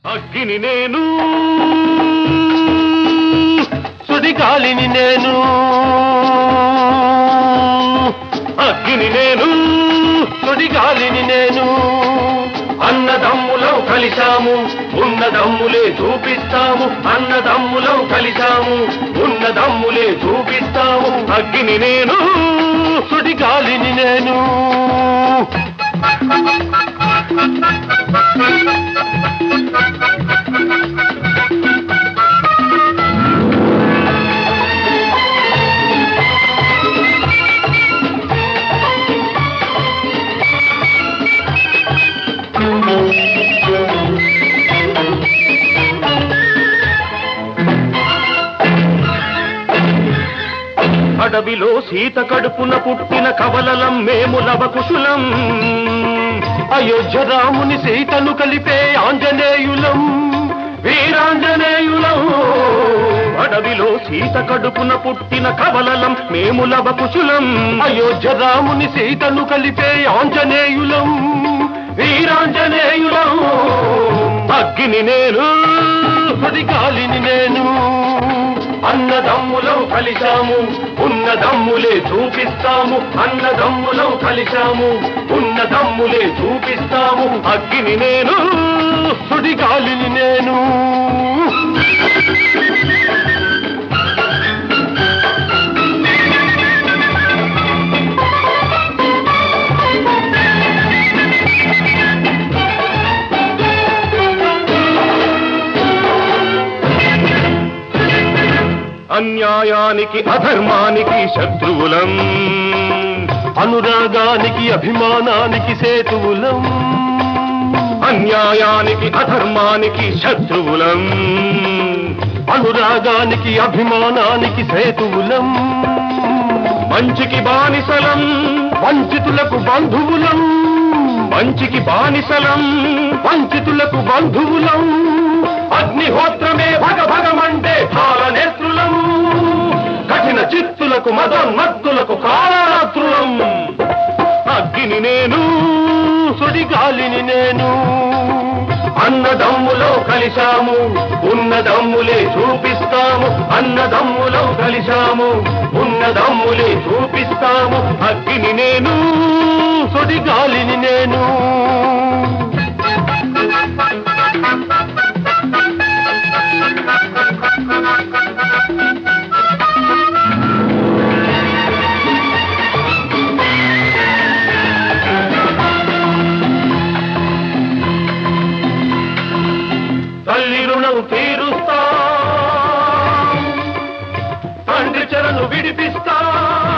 అగ్గిని నేను సుడిగాలిని నేను అగ్గిని నేను సుడిగాలిని నేను అన్నదమ్ములం కలిశాము ఉన్నదమ్ములే చూపిస్తాము అన్నదమ్ములం కలిశాము ఉన్నదమ్ములే చూపిస్తాము అగ్గిని నేను సుడిగాలిని నేను అడవిలో సీత కడుపున పుట్టిన కవలలం మేము లవకుశులం అయోధ్య రాముని సీతను కలిపే ఆంజనేయులం వీరాంజనేయులం అడవిలో సీత కడుపున పుట్టిన కవలలం మేము లవకుశులం అయోధ్య రాముని సీతను కలిపే ఆంజనేయులం వీరాంజనేయులం అగ్గిని నేను సుడిగాలిని నేను అన్నదమ్ములం కలిశాము ఉన్నదమ్ములే చూపిస్తాము అన్నదమ్ములం కలిశాము ఉన్నదమ్ములే చూపిస్తాము అగ్గిని నేను సుడిగాలిని నేను అన్యాయానికి అధర్మానికి శత్రువులం అనురాగానికి అభిమానానికి సేతువులం అన్యాయానికి అధర్మానికి శత్రువులం అనురాగానికి అభిమానానికి సేతువులం మంచికి బానిసలం వంచితులకు బంధువులం మంచికి బానిసలం వంచితులకు బంధువులం అగ్నిహోత్రమే భగ భగమంటే కాలనేత్రులం కఠిన చిత్తులకు మదోన్మత్తులకు కాళరాత్రులం అగ్గిని నేను సుడిగాలిని నేను అన్నదమ్ములో కలిశాము ఉన్నదమ్ములే చూపిస్తాము అన్నదమ్ములో కలిశాము ఉన్నదమ్ములే చూపిస్తాము అగ్గిని నేను సుడిగాలిని నేను తల్లి రుణం తీరుస్తా తండ్రి చెరను విడిపిస్తా